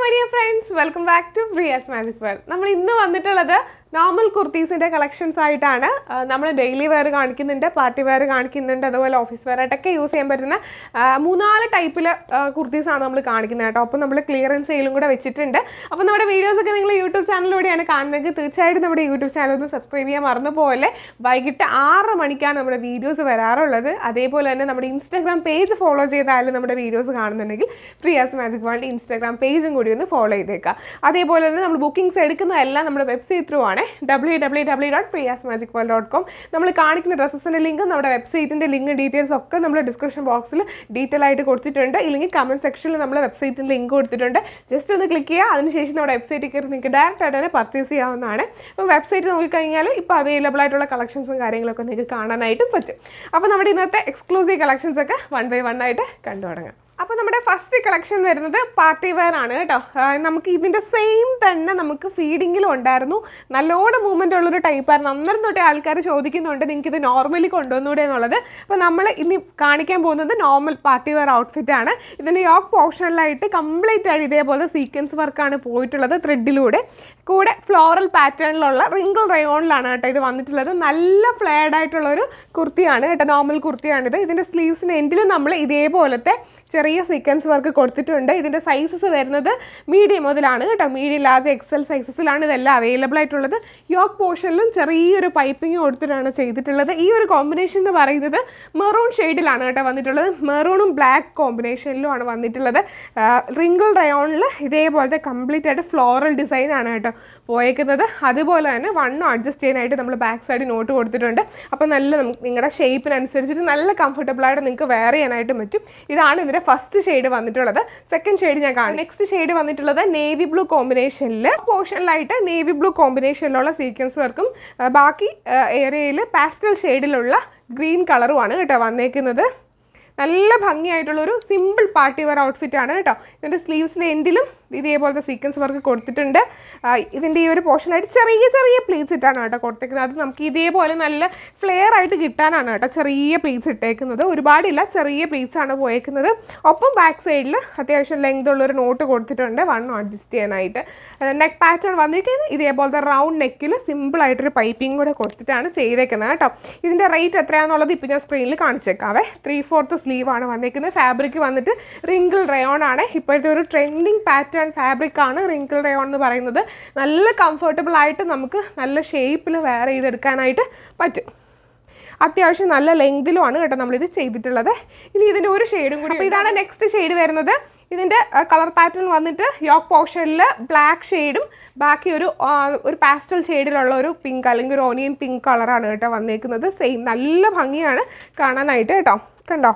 my dear friends welcome back to Priya's magic World നമ്മൾ ഇന്ന് വന്നിട്ടുള്ളത് നോർമൽ കുർത്തീസിൻ്റെ കളക്ഷൻസ് ആയിട്ടാണ് നമ്മൾ ഡെയിലി വെയർ കാണിക്കുന്നുണ്ട് പാർട്ടി വെയർ കാണിക്കുന്നുണ്ട് അതുപോലെ ഓഫീസ് വെയർ ആയിട്ടൊക്കെ യൂസ് ചെയ്യാൻ പറ്റുന്ന ആ, മൂന്നാല് ടൈപ്പിൽ കുർത്തീസാണ് നമ്മൾ കാണിക്കുന്നത് കേട്ടോ അപ്പോൾ നമ്മൾ ക്ലിയറൻസ് സെയിലും കൂടെ വെച്ചിട്ടുണ്ട് അപ്പോൾ നമ്മുടെ വീഡിയോസ് ഒക്കെ നിങ്ങൾ യൂട്യൂബ് ചാനലിലൂടെയാണ് കാണുന്നതെങ്കിൽ തീർച്ചയായിട്ടും നമ്മുടെ യൂട്യൂബ് ചാനൽ ഒന്ന് സബ്സ്ക്രൈബ് ചെയ്യാൻ മറന്നു പോലെ വൈകിട്ട് ആറ് മണിക്കാണ് നമ്മുടെ വീഡിയോസ് വരാറുള്ളത് അതേപോലെ തന്നെ നമ്മുടെ ഇൻസ്റ്റാഗ്രാം പേജ് ഫോളോ ചെയ്താലും നമ്മുടെ വീഡിയോസ് കാണുന്നുണ്ടെങ്കിൽ പ്രിയാസ് മാജിക് വേൾഡ് ഇൻസ്റ്റാഗ്രാം പേജും കൂടി ഒന്ന് ഫോളോ ചെയ്തേക്കാം അതേപോലെ തന്നെ നമ്മൾ ബുക്കിംഗ്സ് എടുക്കുന്നതെല്ലാം നമ്മുടെ വെബ്സൈറ്റ് ത്രൂ ആണ് W W W dot Priya's magic world dot com നമ്മൾ കാണിക്കുന്ന ഡ്രസ്സസിൻ്റെ ലിങ്ക് നമ്മുടെ വെബ്സൈറ്റിൻ്റെ ലിങ്ക് ഡീറ്റെയിൽസ് ഒക്കെ നമ്മൾ ഡിസ്ക്രിപ്ഷൻ ബോക്സിൽ ഡീറ്റെയിൽ ആയിട്ട് കൊടുത്തിട്ടുണ്ട് ഇല്ലെങ്കിൽ കമൻറ്റ് സെക്ഷനിൽ നമ്മൾ വെബ്സൈറ്റിൻ്റെ ലിങ്ക് കൊടുത്തിട്ടുണ്ട് ജസ്റ്റ് ഒന്ന് ക്ലിക്ക് ചെയ്യുക അതിനുശേഷം നമ്മുടെ വെബ്സൈറ്റിൽ കയറി നിങ്ങൾക്ക് ഡയറക്റ്റ് ആയിട്ട് തന്നെ പർച്ചേസ് ചെയ്യാവുന്നതാണ് അപ്പോൾ വെബ്സൈറ്റ് നോക്കിക്കഴിഞ്ഞാൽ ഇപ്പോൾ അവൈലബിൾ ആയിട്ടുള്ള കളക്ഷൻസും കാര്യങ്ങളൊക്കെ നിങ്ങൾക്ക് കാണാനായിട്ടും പറ്റും അപ്പോൾ നമ്മുടെ ഇന്നത്തെ എക്സ്ക്ലൂസീവ് കളക്ഷൻസ് ഒക്കെ വൺ ബൈ വൺ ആയിട്ട് കണ്ടു തുടങ്ങാം അപ്പോൾ നമ്മുടെ ഫസ്റ്റ് കളക്ഷൻ വരുന്നത് പാർട്ടി വെയർ ആണ് കേട്ടോ ആ, നമുക്ക് ഇതിൻ്റെ സെയിം തന്നെ നമുക്ക് ഫീഡിങ്ങിലും ഉണ്ടായിരുന്നു നല്ലോണം മൂവ്മെൻ്റ് ഉള്ളൊരു ടൈപ്പായിരുന്നു അന്നേരം തൊട്ടേ ആൾക്കാർ ചോദിക്കുന്നുണ്ട് നിങ്ങൾക്ക് ഇത് നോർമലി കൊണ്ടുവന്നൂടെ എന്നുള്ളത് അപ്പോൾ നമ്മൾ ഇനി കാണിക്കാൻ പോകുന്നത് നോർമൽ പാർട്ടി വെയർ ഔട്ട്ഫിറ്റ് ആണ് ഇതിൻ്റെ യോക്ക് പോർഷനിലായിട്ട് കംപ്ലീറ്റ് ആയിട്ട് ഇതേപോലെ സീക്വൻസ് വർക്കാണ് പോയിട്ടുള്ളത് ത്രെഡിലൂടെ കൂടെ ഫ്ലോറൽ പാറ്റേണിലുള്ള റിങ്കിൾ റയോണിലാണ് കേട്ടോ ഇത് വന്നിട്ടുള്ളത് നല്ല ഫ്ലെയർഡ് ആയിട്ടുള്ള ഒരു കുർത്തിയാണ് കേട്ടോ നോർമൽ കുർത്തിയാണിത് ഇതിൻ്റെ സ്ലീവ്സിന് എൻഡിലും നമ്മൾ ഇതേപോലത്തെ ചെറിയ സീക്വൻസ് വർക്ക് കൊടുത്തിട്ടുണ്ട് ഇതിൻ്റെ സൈസസ് വരുന്നത് മീഡിയം മുതലാണ് കേട്ടോ മീഡിയം ലാർജ് എക്സൽ സൈസസിലാണ് ഇതെല്ലാം അവൈലബിൾ ആയിട്ടുള്ളത് യോക്ക് പോർഷനിലും ചെറിയൊരു പൈപ്പിംഗ് കൊടുത്തിട്ടാണ് ചെയ്തിട്ടുള്ളത് ഈ ഒരു കോമ്പിനേഷൻ എന്ന് പറയുന്നത് മെറൂൺ ഷെയ്ഡിലാണ് കേട്ടോ വന്നിട്ടുള്ളത് മെറൂണും ബ്ലാക്ക് കോമ്പിനേഷനിലുമാണ് വന്നിട്ടുള്ളത് റിങ്കിൾ റയോണിൽ ഇതേപോലത്തെ കംപ്ലീറ്റ് ആയിട്ട് ഫ്ലോറൽ ഡിസൈൻ ആണ് കേട്ടോ പോയേക്കുന്നത് അതുപോലെ തന്നെ വണ്ണം അഡ്ജസ്റ്റ് ചെയ്യാനായിട്ട് നമ്മൾ ബാക്ക് സൈഡ് നോട്ട് കൊടുത്തിട്ടുണ്ട് അപ്പോൾ നല്ല നമുക്ക് നിങ്ങളുടെ ഷേപ്പിനനുസരിച്ചിട്ട് നല്ല കംഫർട്ടബിൾ ആയിട്ട് നിങ്ങൾക്ക് വെയർ ചെയ്യാനായിട്ട് പറ്റും ഇതാണ് ഇതിൻ്റെ ഫസ്റ്റ് ഷെയ്ഡ് വന്നിട്ടുള്ളത് സെക്കൻഡ് ഷെയ്ഡ് ഞാൻ കാണും നെക്സ്റ്റ് ഷെയ്ഡ് വന്നിട്ടുള്ളത് നേവി ബ്ലൂ കോമ്പിനേഷനിൽ പോർഷനിലായിട്ട് നേവി ബ്ലൂ കോമ്പിനേഷനിലുള്ള സീക്വൻസ് വർക്കും ആ, ബാക്കി ഏരിയയിൽ പാസ്റ്റൽ ഷെയ്ഡിലുള്ള ഗ്രീൻ കളറുമാണ് കേട്ടോ വന്നേക്കുന്നത് നല്ല ഭംഗിയായിട്ടുള്ളൊരു സിമ്പിൾ പാർട്ടി വെയർ ഔട്ട്ഫിറ്റ് ആണ് കേട്ടോ ഇതിൻ്റെ സ്ലീവ്സിൻ്റെ എൻഡിലും ഇതേപോലത്തെ സീക്വൻസ് വർക്ക് കൊടുത്തിട്ടുണ്ട് ആ, ഇതിൻ്റെ ഈ ഒരു പോർഷനായിട്ട് ചെറിയ ചെറിയ പ്ലീറ്റ്സ് ഇട്ടാണ് കേട്ടോ കൊടുത്തേക്കുന്നത് അത് നമുക്ക് ഇതേപോലെ നല്ല ഫ്ലെയർ ആയിട്ട് കിട്ടാനാണ് കേട്ടോ ചെറിയ പ്ലീറ്റ്സ് ഇട്ടേക്കുന്നത് ഒരുപാടില്ല ചെറിയ പ്ലീറ്റ്സ് ആണ് പോയേക്കുന്നത് ഒപ്പം ബാക്ക് സൈഡിൽ അത്യാവശ്യം ലെങ്ത് ഉള്ളൊരു നോട്ട് കൊടുത്തിട്ടുണ്ട് വണ്ണം അഡ്ജസ്റ്റ് ചെയ്യാനായിട്ട് നെക്ക് പാറ്റേൺ വന്നിരിക്കുന്നത് ഇതേപോലത്തെ റൗണ്ട് നെക്കിൽ സിമ്പിളായിട്ടൊരു പൈപ്പിംഗ് കൂടെ കൊടുത്തിട്ടാണ് ചെയ്തേക്കുന്നത് കേട്ടോ ഇതിൻ്റെ റേറ്റ് എത്രയാണെന്നുള്ളത് ഇപ്പോൾ ഞാൻ സ്ക്രീനിൽ കാണിച്ചേക്കാവേ ത്രീ ഫോർത്ത് സ്ലീവ് ആണ് വന്നിരിക്കുന്നത് ഫാബ്രിക് വന്നിട്ട് റിങ്കിൾ റയോൺ ആണ് ഇപ്പോഴത്തെ ഒരു ട്രെൻഡിങ് പാറ്റേൺ ഫാബ്രിക് ആണ് റിങ്കിൾ റയോൺ എന്ന് പറയുന്നത് നല്ല കംഫർട്ടബിൾ ആയിട്ട് നമുക്ക് നല്ല ഷേപ്പിൽ വെയർ ചെയ്തെടുക്കാനായിട്ട് പറ്റും അത്യാവശ്യം നല്ല ലെങ്തിലുമാണ് കേട്ടോ നമ്മളിത് ചെയ്തിട്ടുള്ളത് ഇനി ഇതിൻ്റെ ഒരു ഷെയ്ഡും കൂടി അപ്പോൾ ഇതാണ് നെക്സ്റ്റ് ഷെയ്ഡ് വരുന്നത് ഇതിൻ്റെ കളർ പാറ്റേൺ വന്നിട്ട് യോക്ക് പോർഷനിൽ ബ്ലാക്ക് ഷെയ്ഡും ബാക്കി ഒരു ആ, ഒരു പാസ്റ്റൽ ഷെയ്ഡിലുള്ള ഒരു പിങ്ക് അല്ലെങ്കിൽ ഒരു ഓണിയൻ പിങ്ക് കളറാണ് കേട്ടോ വന്നേക്കുന്നത് സെയിം നല്ല ഭംഗിയാണ് കാണാനായിട്ട് കേട്ടോ കണ്ടോ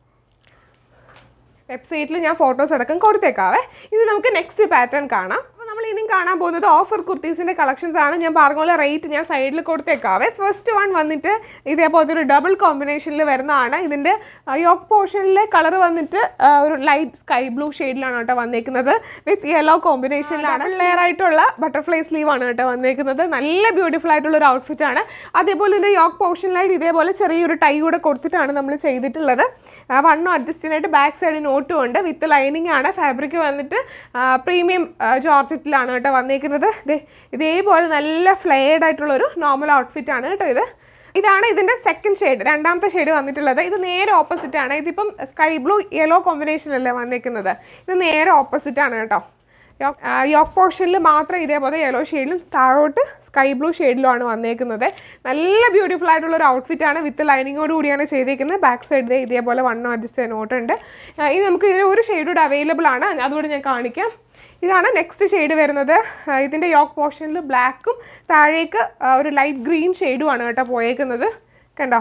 വെബ്സൈറ്റിൽ ഞാൻ ഫോട്ടോസ് അടക്കം കൊടുത്തേക്കാവേ ഇത് നമുക്ക് നെക്സ്റ്റ് പാറ്റേൺ കാണാം അപ്പോൾ നമ്മൾ ഇനിയും കാണാൻ പോകുന്നത് ഓഫർ കുർത്തീസിൻ്റെ കളക്ഷൻസ് ആണ് ഞാൻ പറഞ്ഞ പോലെ റേറ്റ് ഞാൻ സൈഡിൽ കൊടുത്തേക്കാവേ ഫസ്റ്റ് വൺ വന്നിട്ട് ഇതേപോലത്തെ ഒരു ഡബിൾ കോമ്പിനേഷനിൽ വരുന്നതാണ് ഇതിൻ്റെ യോക്ക് പോർഷനിലെ കളർ വന്നിട്ട് ആ, ഒരു ലൈറ്റ് സ്കൈ ബ്ലൂ ഷെയ്ഡിലാണ് കേട്ടോ വന്നേക്കുന്നത് വിത്ത് യെല്ലോ കോമ്പിനേഷനിലാണ് ലെയർ ആയിട്ടുള്ള ബട്ടർഫ്ലൈ സ്ലീവ് ആണ് കേട്ടോ വന്നേക്കുന്നത് നല്ല ബ്യൂട്ടിഫുൾ ആയിട്ടുള്ള ഒരു ഔട്ട്ഫിറ്റ് ആണ് അതേപോലെ ഇതിൻ്റെ യോക്ക് പോർഷനിലായിട്ട് ഇതേപോലെ ചെറിയൊരു ടൈ കൂടെ കൊടുത്തിട്ടാണ് നമ്മൾ ചെയ്തിട്ടുള്ളത് വണ്ണം അഡ്ജസ്റ്റ് ചെയ്യാനായിട്ട് ബാക്ക് സൈഡ് നോട്ടും ഉണ്ട് വിത്ത് ലൈനിങ് ആണ് ഫാബ്രിക് വന്നിട്ട് പ്രീമിയം ജോർജറ്റിലാണ് കേട്ടോ വന്നേക്കുന്നത് ദേ ഇതേപോലെ നല്ല ഫ്ലെയർഡ് ആയിട്ടുള്ള ഒരു നോർമൽ ഔട്ട്ഫിറ്റ് ആണ് കേട്ടോ ഇത് ഇതാണ് ഇതിൻ്റെ സെക്കൻഡ് ഷെയ്ഡ് രണ്ടാമത്തെ ഷെയ്ഡ് വന്നിട്ടുള്ളത് ഇത് നേരെ ഓപ്പോസിറ്റ് ആണ് ഇതിപ്പം സ്കൈ ബ്ലൂ യെല്ലോ കോമ്പിനേഷനല്ലേ വന്നേക്കുന്നത് ഇത് നേരെ ഓപ്പോസിറ്റ് ആണ് കേട്ടോ യോക്ക് ആ, യോക്ക് പോർഷനിൽ മാത്രം ഇതേപോലെ യെല്ലോ ഷെയ്ഡിലും താഴോട്ട് സ്കൈ ബ്ലൂ ഷെയ്ഡിലുമാണ് വന്നേക്കുന്നത് നല്ല ബ്യൂട്ടിഫുൾ ആയിട്ടുള്ള ഒരു ഔട്ട്ഫിറ്റ് ആണ് വിത്ത് ലൈനിങ്ങോട് കൂടിയാണ് ചെയ്തേക്കുന്നത് ബാക്ക് സൈഡിൽ ഇതേപോലെ വണ്ണം അഡ്ജസ്റ്റ് ചെയ്യാൻ നോട്ടുണ്ട് ആ, ഇനി നമുക്ക് ഇതിന് ഒരു ഷെയ്ഡ് കൂടെ അവൈലബിൾ ആണ് അതുകൂടി ഞാൻ കാണിക്കാം ഇതാണ് നെക്സ്റ്റ് ഷെയ്ഡ് വരുന്നത് ആ, ഇതിൻ്റെ യോക്ക് പോർഷനിൽ ബ്ലാക്കും താഴേക്ക് ആ, ഒരു ലൈറ്റ് ഗ്രീൻ ഷെയ്ഡുമാണ് കേട്ടോ പോയേക്കുന്നത് കണ്ടോ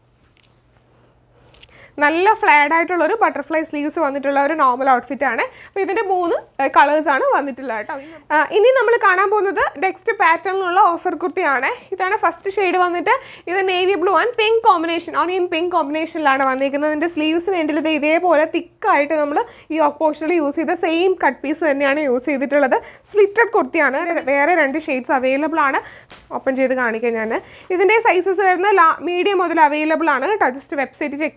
നല്ല ഫ്ലാഡ് ആയിട്ടുള്ള ഒരു ബട്ടർഫ്ലൈ സ്ലീവ്സ് വന്നിട്ടുള്ള ഒരു നോർമൽ ഔട്ട്ഫിറ്റ് ആണ് അപ്പോൾ ഇതിൻ്റെ മൂന്ന് കളേഴ്സ് ആണ് വന്നിട്ടുള്ളത് കേട്ടോ ആ, ഇനി നമ്മൾ കാണാൻ പോകുന്നത് നെക്സ്റ്റ് പാറ്റേണിലുള്ള ഓഫർ കുർത്തിയാണ് ഇതാണ് ഫസ്റ്റ് ഷെയ്ഡ് വന്നിട്ട് ഇത് navy blue and pink combination onion pink കോമ്പിനേഷനിലാണ് വന്നിരിക്കുന്നത് ഇതിൻ്റെ സ്ലീവ്സിന് എൻഡിൽ ഇത് ഇതേപോലെ തിക്കായിട്ട് നമ്മൾ ഈ ഓപ്പോഷനിൽ യൂസ് ചെയ്ത സെയിം കട്ട് പീസ് തന്നെയാണ് യൂസ് ചെയ്തിട്ടുള്ളത് സ്ലിറ്റഡ് കുർത്തിയാണ് വേറെ രണ്ട് ഷെയ്ഡ്സ് അവൈലബിൾ ആണ് ഓപ്പൺ ചെയ്ത് കാണിക്കാം ഞാൻ ഇതിൻ്റെ സൈസസ് വരുന്ന ലാ മീഡിയം മുതൽ അവൈലബിൾ ആണ് കേട്ടോ ജസ്റ്റ് വെബ്സൈറ്റ് ചെക്ക് ചെയ്ത് കഴിഞ്ഞാൽ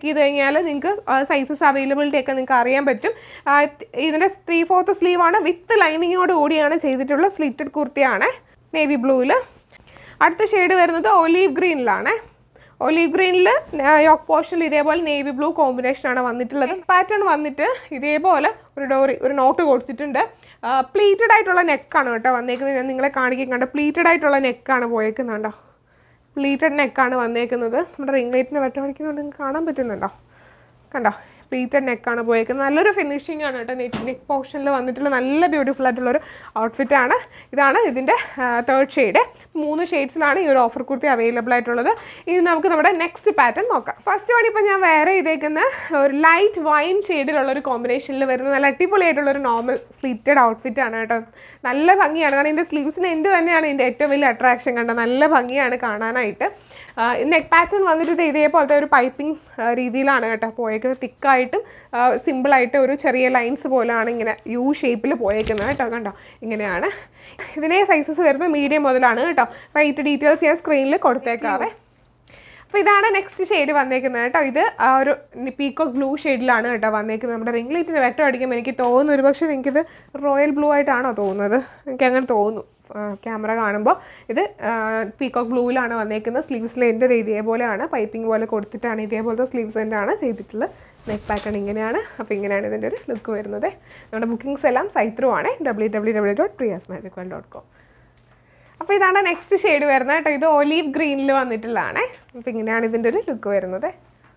കഴിഞ്ഞാൽ നിങ്ങൾക്ക് സൈസസ് അവൈലബിലിറ്റി ഒക്കെ നിങ്ങൾക്ക് അറിയാൻ പറ്റും ആ, ഇതിൻ്റെ ത്രീ ഫോർത്ത് സ്ലീവാണ് വിത്ത് ലൈനിങ്ങോട് കൂടിയാണ് ചെയ്തിട്ടുള്ള സ്ലിറ്റഡ് കുർത്തിയാണ് നേവി ബ്ലൂവിൽ അടുത്ത ഷെയ്ഡ് വരുന്നത് ഒലീവ് ഗ്രീനിലാണ് ഒലീവ് ഗ്രീനിൽ യോക്ക് പോർഷനിൽ ഇതേപോലെ നേവി ബ്ലൂ കോമ്പിനേഷനാണ് വന്നിട്ടുള്ളത് പാറ്റേൺ വന്നിട്ട് ഇതേപോലെ ഒരു ഡോറി ഒരു നോട്ട് കൊടുത്തിട്ടുണ്ട് പ്ലീറ്റഡ് ആയിട്ടുള്ള നെക്കാണ് കേട്ടോ വന്നേക്കുന്നത് ഞാൻ നിങ്ങളെ കാണിക്കാൻ കണ്ടോ പ്ലീറ്റഡ് ആയിട്ടുള്ള നെക്കാണ് പോയേക്കുന്നത് കണ്ടോ പ്ലീറ്റഡ് നെക്കാണ് വന്നേക്കുന്നത് നമ്മുടെ റിംഗ് ലൈറ്റിന് വെട്ടം അടിക്കുന്നതുകൊണ്ട് നിങ്ങൾക്ക് കാണാൻ പറ്റുന്നുണ്ടോ കണ്ടോ പ്ലീറ്റഡ് നെക്കാണ് പോയേക്കുന്നത് നല്ലൊരു ഫിനിഷിംഗ് ആണ് കേട്ടോ നെക്ക് നെക്ക് പോർഷനിൽ വന്നിട്ടുള്ള നല്ല ബ്യൂട്ടിഫുൾ ആയിട്ടുള്ളൊരു ഔട്ട്ഫിറ്റ് ആണ് ഇതാണ് ഇതിൻ്റെ തേർഡ് ഷെയ്ഡ് മൂന്ന് ഷെയ്ഡ്സിലാണ് ഈ ഒരു ഓഫർ കുർത്തി അവൈലബിൾ ആയിട്ടുള്ളത് ഇനി നമുക്ക് നമ്മുടെ നെക്സ്റ്റ് പാറ്റേൺ നോക്കാം ഫസ്റ്റ് വൺ ഇപ്പോൾ ഞാൻ വേറെ ചെയ്തേക്കുന്ന ഒരു ലൈറ്റ് വൈൻ ഷെയ്ഡിലുള്ള ഒരു കോമ്പിനേഷനിൽ വരുന്ന നല്ല അടിപൊളിയായിട്ടുള്ള ഒരു നോർമൽ സ്ലിറ്റഡ് ഔട്ട്ഫിറ്റ് ആണ് കേട്ടോ നല്ല ഭംഗിയാണ് കാരണം ഇതിൻ്റെ സ്ലീവ്സിന് എൻ്റെ തന്നെയാണ് ഇതിൻ്റെ ഏറ്റവും വലിയ അട്രാക്ഷൻ കണ്ടത് നല്ല ഭംഗിയാണ് കാണാനായിട്ട് നെക്ക് പാറ്റേൺ വന്നിട്ട് ഇത് ഇതേപോലത്തെ ഒരു പൈപ്പിംഗ് രീതിയിലാണ് കേട്ടോ പോയേക്കുന്നത് തിക്കായിട്ടും സിമ്പിളായിട്ട് ഒരു ചെറിയ ലൈൻസ് പോലെയാണ് ഇങ്ങനെ യു ഷേപ്പിൽ പോയേക്കുന്നത് കേട്ടോ കണ്ടോ ഇങ്ങനെയാണ് ഇതിൻ്റെ സൈസസ് വരുന്നത് മീഡിയം മുതലാണ് കേട്ടോ റേറ്റ് ഡീറ്റെയിൽസ് ഞാൻ സ്ക്രീനിൽ കൊടുത്തേക്കാവേ അപ്പോൾ ഇതാണ് നെക്സ്റ്റ് ഷെയ്ഡ് വന്നേക്കുന്നത് കേട്ടോ ഇത് ആ ഒരു പീക്കോക്ക് ബ്ലൂ ഷെയ്ഡിലാണ് കേട്ടോ വന്നേക്കുന്നത് നമ്മുടെ റിംഗ് ലൈറ്റിന് വെട്ടം അടിക്കുമ്പോൾ എനിക്ക് തോന്നുന്നു ഒരു പക്ഷേ എനിക്കിത് റോയൽ ബ്ലൂ ആയിട്ടാണോ തോന്നുന്നത് എനിക്ക് അങ്ങനെ തോന്നുന്നു ക്യാമറ കാണുമ്പോൾ ഇത് പീക്കോക്ക് ബ്ലൂവിലാണ് വന്നേക്കുന്നത് സ്ലീവ്സിൽ എൻ്റെ ഇതേപോലെയാണ് പൈപ്പിംഗ് പോലെ കൊടുത്തിട്ടാണ് ഇതേപോലത്തെ സ്ലീവ്സ് ആണ് ചെയ്തിട്ടുള്ളത് നെക്ക് പാറ്റേൺ ഇങ്ങനെയാണ് അപ്പോൾ ഇങ്ങനെയാണ് ഇതിൻ്റെ ഒരു ലുക്ക് വരുന്നത് നമ്മുടെ ബുക്കിംഗ്സ് എല്ലാം സൈത്രൂ ആണ് W W W dot Priya's Magic വൺ ഡോട്ട് കോം അപ്പോൾ ഇതാണ് നെക്സ്റ്റ് ഷെയ്ഡ് വരുന്നത് കേട്ടോ ഇത് ഒലീവ് ഗ്രീനിൽ വന്നിട്ടുള്ളതാണ് അപ്പോൾ ഇങ്ങനെയാണ് ഇതിൻ്റെ ഒരു ലുക്ക് വരുന്നത്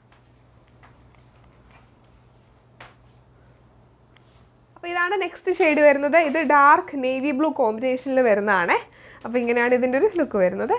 അപ്പോൾ ഇതാണ് നെക്സ്റ്റ് ഷെയ്ഡ് വരുന്നത് ഇത് ഡാർക്ക് നേവി ബ്ലൂ കോമ്പിനേഷനിൽ വരുന്നതാണ് അപ്പോൾ ഇങ്ങനെയാണ് ഇതിൻ്റെ ഒരു ലുക്ക് വരുന്നത്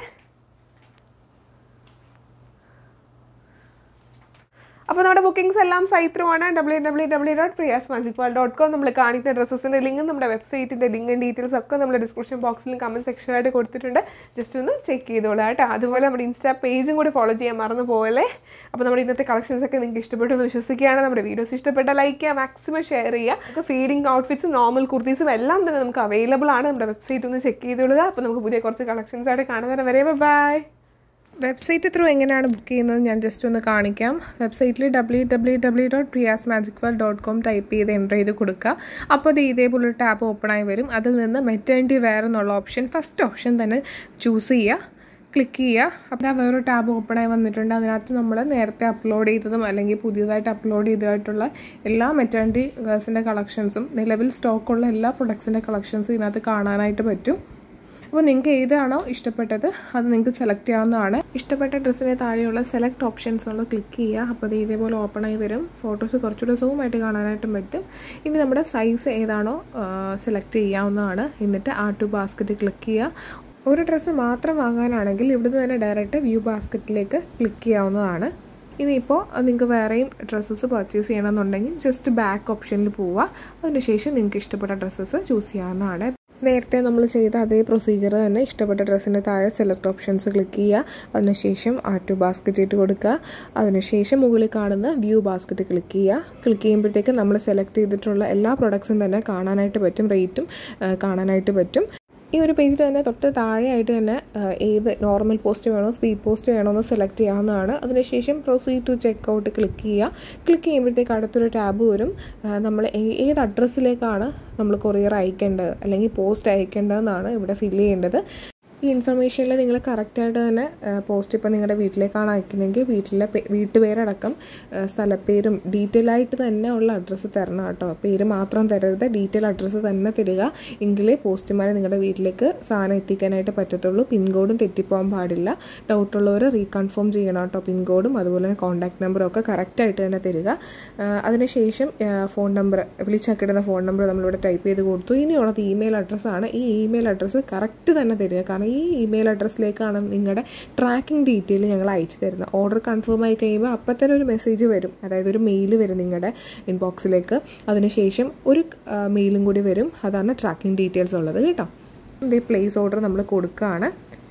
അപ്പോൾ നമ്മുടെ ബുക്കിംഗ്സ് എല്ലാം സൈറ്റ് ആണ് W W W dot Priya's magic world dot com നമ്മൾ കാണിക്കുന്ന ഡ്രസ്സസിൻ്റെ ലിങ്കും നമ്മുടെ വെബ്സൈറ്റിൻ്റെ ലിങ്കും ഡീറ്റെയിൽസ് ഒക്കെ നമ്മൾ ഡിസ്ക്രിപ്ഷൻ ബോക്സിലും കമൻറ്റ് സെക്ഷനായിട്ട് കൊടുത്തിട്ടുണ്ട് ജസ്റ്റ് ഒന്ന് ചെക്ക് ചെയ്തോളാം കേട്ടോ അതുപോലെ നമ്മുടെ ഇൻസ്റ്റാ പേജും കൂടി ഫോളോ ചെയ്യാൻ മറന്നു പോലെ അപ്പോൾ നമ്മുടെ ഇന്നത്തെ കളക്ഷൻസ് ഒക്കെ നിങ്ങൾക്ക് ഇഷ്ടപ്പെട്ടു എന്ന് വിശ്വസിക്കുകയാണ് നമ്മുടെ വീഡിയോസ് ഇഷ്ടപ്പെട്ട ലൈക്ക് ചെയ്യുക മാക്സിമം ഷെയർ ചെയ്യുക നമുക്ക് ഫീഡിങ് ഔട്ട്ഫിറ്റ്സും നോർമൽ കുർത്തീസും എല്ലാം തന്നെ നമുക്ക് അവൈലബിൾ ആണ് നമ്മുടെ വെബ്സൈറ്റ് ഒന്ന് ചെക്ക് ചെയ്തോളുക അപ്പോൾ നമുക്ക് പുതിയ കുറച്ച് കളക്ഷൻസ് ആയിട്ട് കാണുന്നവരെ വരെ ബൈ വെബ്സൈറ്റ് ത്രൂ എങ്ങനെയാണ് ബുക്ക് ചെയ്യുന്നത് ഞാൻ ജസ്റ്റ് ഒന്ന് കാണിക്കാം വെബ്സൈറ്റിൽ W W W dot Priya's magic world dot com type ചെയ്ത് എൻ്റർ ചെയ്ത് കൊടുക്കുക അപ്പോൾ അത് ഇതേപോലൊരു ടാപ്പ് ഓപ്പൺ ആയി വരും അതിൽ നിന്ന് മെറ്റേണിറ്റി വെയർ എന്നുള്ള ഓപ്ഷൻ ഫസ്റ്റ് ഓപ്ഷൻ തന്നെ ചൂസ് ചെയ്യുക ക്ലിക്ക് ചെയ്യുക അപ്പോൾ ആ വേറൊരു ടാബ് ഓപ്പൺ ആയി വന്നിട്ടുണ്ട് അതിനകത്ത് നമ്മൾ നേരത്തെ അപ്ലോഡ് ചെയ്തതും അല്ലെങ്കിൽ പുതിയതായിട്ട് അപ്ലോഡ് ചെയ്തതായിട്ടുള്ള എല്ലാ മെറ്റേണിറ്റി വേഴ്സിൻ്റെ കളക്ഷൻസും നിലവിൽ സ്റ്റോക്കുള്ള എല്ലാ പ്രൊഡക്ട്സിൻ്റെ കളക്ഷൻസും ഇതിനകത്ത് കാണാനായിട്ട് പറ്റും അപ്പോൾ നിങ്ങൾക്ക് ഏതാണോ ഇഷ്ടപ്പെട്ടത് അത് നിങ്ങൾക്ക് സെലക്ട് ചെയ്യാവുന്നതാണ് ഇഷ്ടപ്പെട്ട ഡ്രസ്സിന് താഴെയുള്ള സെലക്ട് ഓപ്ഷൻസ് നമ്മൾ ക്ലിക്ക് ചെയ്യുക അപ്പോൾ അത് ഇതേപോലെ ഓപ്പൺ ആയി വരും ഫോട്ടോസ് കുറച്ചുകൂടെ സൂമായിട്ട് കാണാനായിട്ടും പറ്റും ഇനി നമ്മുടെ സൈസ് ഏതാണോ സെലക്ട് ചെയ്യാവുന്നതാണ് എന്നിട്ട് ആ ടു ബാസ്ക്കറ്റ് ക്ലിക്ക് ചെയ്യുക ഒരു ഡ്രസ്സ് മാത്രം വാങ്ങാനാണെങ്കിൽ ഇവിടുന്ന് തന്നെ ഡയറക്റ്റ് വ്യൂ ബാസ്ക്കറ്റിലേക്ക് ക്ലിക്ക് ചെയ്യാവുന്നതാണ് ഇനിയിപ്പോൾ നിങ്ങൾക്ക് വേറെയും ഡ്രസ്സസ് പർച്ചേസ് ചെയ്യണമെന്നുണ്ടെങ്കിൽ ജസ്റ്റ് ബാക്ക് ഓപ്ഷനിൽ പോവുക അതിനുശേഷം നിങ്ങൾക്ക് ഇഷ്ടപ്പെട്ട ഡ്രസ്സസ് ചൂസ് ചെയ്യാവുന്നതാണ് നേരത്തെ നമ്മൾ ചെയ്ത അതേ പ്രൊസീജിയർ തന്നെ ഇഷ്ടപ്പെട്ട ഡ്രസ്സിൻ്റെ താഴെ സെലക്ട് ഓപ്ഷൻസ് ക്ലിക്ക് ചെയ്യുക അതിനുശേഷം ആ ടു ബാസ്ക്കറ്റ് ഇട്ട് കൊടുക്കുക അതിനുശേഷം മുകളിൽ കാണുന്ന വ്യൂ ബാസ്ക്കറ്റ് ക്ലിക്ക് ചെയ്യുക ക്ലിക്ക് ചെയ്യുമ്പോഴത്തേക്ക് നമ്മൾ സെലക്ട് ചെയ്തിട്ടുള്ള എല്ലാ പ്രൊഡക്ട്സും തന്നെ കാണാനായിട്ട് പറ്റും റേറ്റും കാണാനായിട്ട് പറ്റും ഈ ഒരു പേജിൽ തന്നെ തൊട്ട് താഴെയായിട്ട് തന്നെ ഏത് നോർമൽ പോസ്റ്റ് വേണോ സ്പീഡ് പോസ്റ്റ് വേണോ എന്ന് സെലക്ട് ചെയ്യാവുന്നതാണ് അതിനുശേഷം proceed to checkout click ചെയ്യുക ക്ലിക്ക് ചെയ്യുമ്പോഴത്തേക്ക് അടുത്തൊരു ടാബ് വരും നമ്മൾ ഏത് അഡ്രസ്സിലേക്കാണ് നമ്മൾ കൊറിയർ അയക്കേണ്ടത് അല്ലെങ്കിൽ പോസ്റ്റ് അയക്കേണ്ടതെന്നാണ് ഇവിടെ ഫില്ല് ചെയ്യേണ്ടത് ഈ ഇൻഫർമേഷനിൽ നിങ്ങൾ കറക്റ്റായിട്ട് തന്നെ പോസ്റ്റ് ഇപ്പോൾ നിങ്ങളുടെ വീട്ടിലേക്കാണ് അയക്കുന്നതെങ്കിൽ വീട്ടിലെ വീട്ടുപേരടക്കം സ്ഥലപ്പേരും ഡീറ്റെയിൽ ആയിട്ട് തന്നെ ഉള്ള അഡ്രസ്സ് തരണം കേട്ടോ പേര് മാത്രം തരരുത് ഡീറ്റെയിൽ അഡ്രസ്സ് തന്നെ തരിക എങ്കിലേ പോസ്റ്റ്മാരെ നിങ്ങളുടെ വീട്ടിലേക്ക് സാധനം എത്തിക്കാനായിട്ട് പറ്റത്തുള്ളൂ പിൻകോഡും തെറ്റിപ്പോകാൻ പാടില്ല ഡൗട്ടുള്ളവർ റീകൺഫേം ചെയ്യണം കേട്ടോ പിൻകോഡും അതുപോലെ തന്നെ കോൺടാക്ട് നമ്പറും ഒക്കെ കറക്റ്റായിട്ട് തന്നെ തരിക അതിനുശേഷം ഫോൺ നമ്പർ വിളിച്ചാക്കിടുന്ന ഫോൺ നമ്പർ നമ്മളിവിടെ ടൈപ്പ് ചെയ്ത് കൊടുത്തു ഇനിയുള്ളത് ഇമെയിൽ അഡ്രസ്സാണ് ഈ ഇമെയിൽ അഡ്രസ്സ് കറക്റ്റ് തന്നെ തരിക കാരണം ഈ ഇമെയിൽ അഡ്രസ്സിലേക്കാണ് നിങ്ങളുടെ ട്രാക്കിംഗ് ഡീറ്റെയിൽ ഞങ്ങൾ അയച്ചു തരുന്നത് ഓർഡർ കൺഫേം ആയി കഴിയുമ്പോൾ അപ്പം തന്നെ ഒരു മെസ്സേജ് വരും അതായത് ഒരു മെയിൽ വരും നിങ്ങളുടെ ഇൻബോക്സിലേക്ക് അതിനുശേഷം ഒരു മെയിലും കൂടി വരും അതാണ് ട്രാക്കിംഗ് ഡീറ്റെയിൽസ് ഉള്ളത് കേട്ടോ ഇത് പ്ലേസ് ഓർഡർ നമ്മൾ കൊടുക്കുകയാണ്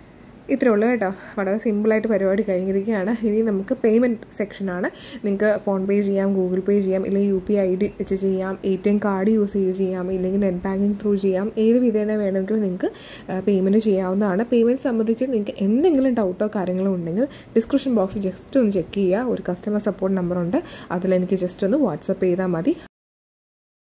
ഇത്രേ ഉള്ളൂ കേട്ടോ വളരെ സിമ്പിളായിട്ട് പരിപാടി കഴിഞ്ഞിരിക്കുകയാണ് ഇനി നമുക്ക് പേയ്മെൻറ്റ് സെക്ഷനാണ് നിങ്ങൾക്ക് ഫോൺ പേ ചെയ്യാം ഗൂഗിൾ പേ ചെയ്യാം ഇല്ലെങ്കിൽ യു പി ഐ ഡി വെച്ച് ചെയ്യാം A T M card use ചെയ്ത് ചെയ്യാം ഇല്ലെങ്കിൽ നെറ്റ് ബാങ്കിങ് ത്രൂ ചെയ്യാം ഏത് വിധേന വേണമെങ്കിലും നിങ്ങൾക്ക് പേയ്മെൻറ്റ് ചെയ്യാവുന്നതാണ് പേയ്മെൻറ്റ് സംബന്ധിച്ച് നിങ്ങൾക്ക് എന്തെങ്കിലും ഡൗട്ടോ കാര്യങ്ങളോ ഉണ്ടെങ്കിൽ ഡിസ്ക്രിപ്ഷൻ ബോക്സ് ജസ്റ്റ് ഒന്ന് ചെക്ക് ചെയ്യുക ഒരു കസ്റ്റമർ സപ്പോർട്ട് നമ്പറുണ്ട് അതിലെനിക്ക് ജസ്റ്റ് ഒന്ന് വാട്സപ്പ് ചെയ്താൽ മതി